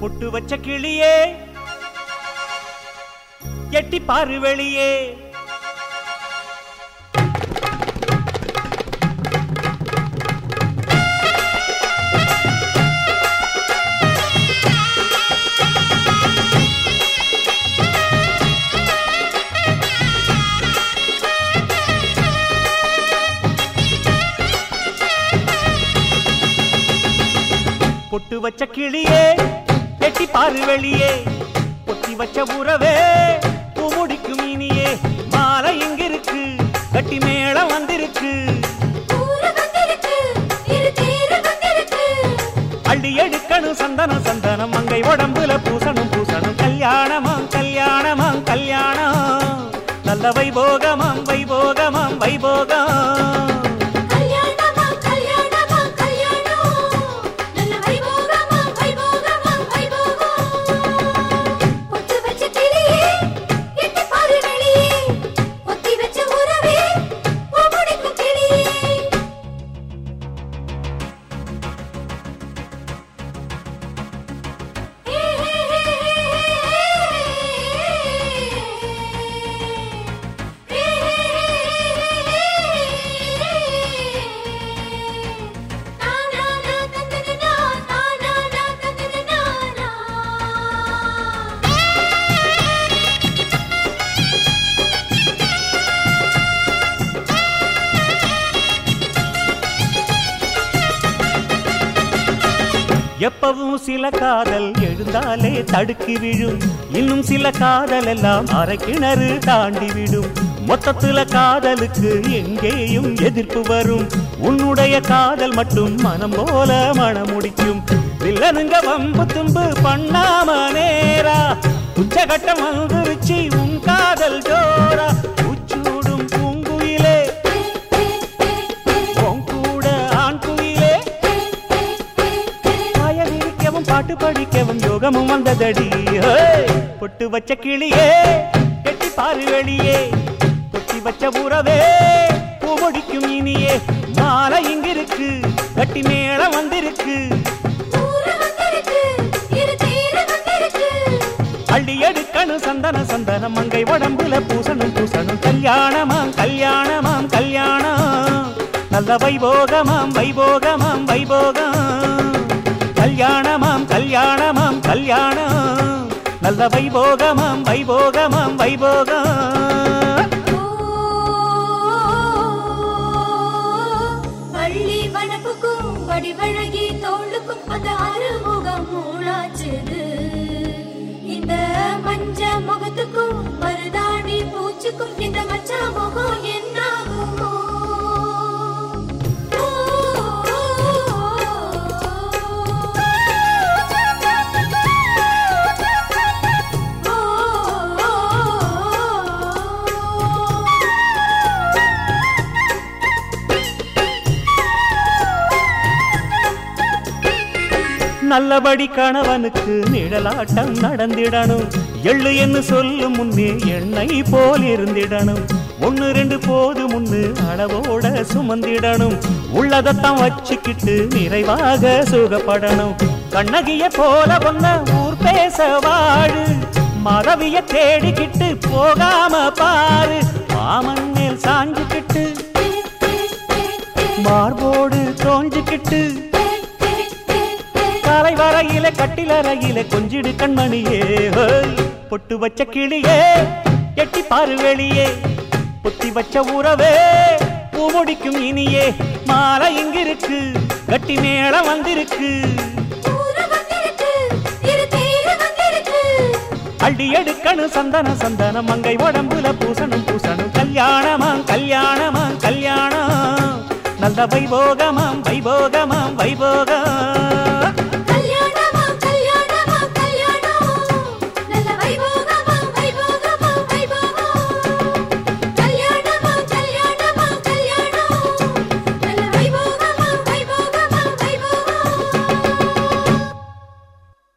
பொட்டு வச்ச கிளியே எட்டி பாரு வெளியே பொட்டு வச்ச கிளியே எட்டி பாரு வெளியே பொத்தி வச்ச உறவே பூ முடிக்கும் இனியே மாலை இங்கிருக்கு கட்டி மேளம் வந்திருக்கு ஊரு வந்திருக்கு இரு தேரு வந்திருக்கு அள்ளி எடுக்கணும் சந்தனம் சந்தனம் மங்கை உடம்புல பூசணும் பூசணும் கல்யாணமாம் கல்யாணமாம் கல்யாணம் நல்ல வைபோகமாம் வைபோகமாம் வைபோகம் கல்யாணமா கல்யாணமா கல்யாணம் நல்ல வைபோகமா வைபோகமா வைபோகம் பொட்டு வச்ச கிளியே எட்டி பாரு வெளியே பொத்தி வச்ச உறவே பூ முடிக்கும் கிளியே எப்பவும் சில காதல் எழுந்தாலே தடுக்கி விழும் இன்னும் சில காதல் எல்லாம் அரை கிணறு தாண்டி விடும் மொத்தத்துல காதலுக்கு எங்கேயும் எதிர்ப்பு வரும் உன்னுடைய காதல் மட்டும் மனம் போல மனமுடிக்கும் வில்லனுங்க வம்பு தும்பு பண்ணாம நேரா உச்சகட்டம் வந்துருச்சு உன் காதல் ஜோரா உச்சூடும் பூங்குயிலே உன் கூட ஆண் குயிலே பாய விரிக்கவும் பாட்டு படிக்கவும் யோகமும் வந்ததடி ஹேய்! பொட்டு வச்ச கிளியே கெட்டி பாரு வெளியே பொட்டி வச்ச உறவே பூமொழிக்கும் இனியே மாலை இங்கிருக்கு கட்டி மேளம் வந்திருக்கு ஊரு வந்திருக்கு இரு தேரு வந்திருக்கு அள்ளி எடுக்கணும் சந்தன சந்தனம் மங்கை உடம்புல பூசணும் பூசணும் கல்யாணமாம் கல்யாணமாம் கல்யாணம் நல்ல வைபோகமாம் வைபோகமாம் வைபோகம் கல்யாணமாம் கல்யாணமாம் கல்யாணம் நல்ல வைபோகமாம் வைபோகமாம் வைபோகம் வள்ளி வனப்புக்கும் வடிவழகி தோளுக்கும் அந்த அறுமுகம் மூளாச்சுது இந்த மஞ்ச முகத்துக்கும் மருதாணி பூச்சுக்கும் இந்த மச்ச முகம் என்னாகுமோ நல்லபடி கணவனுக்கு நிழலாட்டம் நடந்திடணும் எள்ளு என்று சொல்லும் முன்னே எண்ணெய் போல் இருந்திடணும் ஒன்னு ரெண்டு போது முன்னு அளவோட சுமந்திடணும் உள்ளதத்தான் வச்சுக்கிட்டு நிறைவாக சுகப்படணும் கண்ணகிய போல ஒன்ன ஊர் பேச வாழு மறவிய தேடிக்கிட்டு போகாம பாரு மாமன் மேல் சாஞ்சுக்கிட்டு மார்போடு தோஞ்சுக்கிட்டு காலை வரையில கட்டிலறையில கொஞ்சிடு கண்மணியே ஹோய். பொட்டு வச்ச கிளியே எட்டி பாரு வெளியே பொத்தி வச்ச உறவே பூமுடிக்கும் இனியே மாலை இங்கிருக்கு கட்டி மேளம் வந்திருக்கு ஊரு வந்திருக்கு இரு தேரு வந்திருக்கு அள்ளி எடுக்கணும் சந்தன சந்தனம் மங்கை உடம்புல பூசணும் பூசணும் கல்யாணமாம் கல்யாணமாம் கல்யாணம் நல்ல வைபோகமாம் வைபோகமாம் வைபோகம்